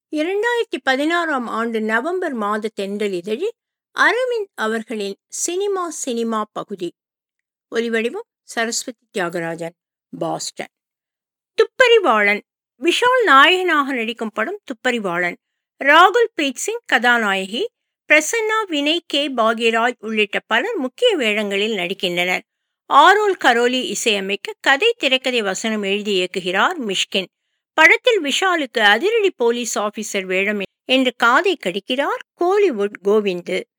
இரண்டாயிரத்தி பதினாறாம் ஆண்டு நவம்பர் மாத தென்றலிதழில் அரவிந்த் அவர்களின் சினிமா சினிமா பகுதி ஒலிவடிவம் சரஸ்வதி தியாகராஜன் பாஸ்டன் துப்பறிவாளன் விஷால் நாயகனாக நடிக்கும் படம் துப்பறிவாளன் ராகுல் பிரீத் சிங் கதாநாயகி பிரசன்னா வினய் கே பாக்யராஜ் உள்ளிட்ட பலர் முக்கிய வேடங்களில் நடிக்கின்றனர் ஆரோல் கரோலி இசையமைக்க கதை திரைக்கதை வசனம் எழுதி இயக்குகிறார் மிஷ்கின் படத்தில் விஷாலுக்கு அதிரடி போலீஸ் ஆபீசர் வேடம் என்று காதை கடிக்கிறார் கோலிவுட் கோவிந்து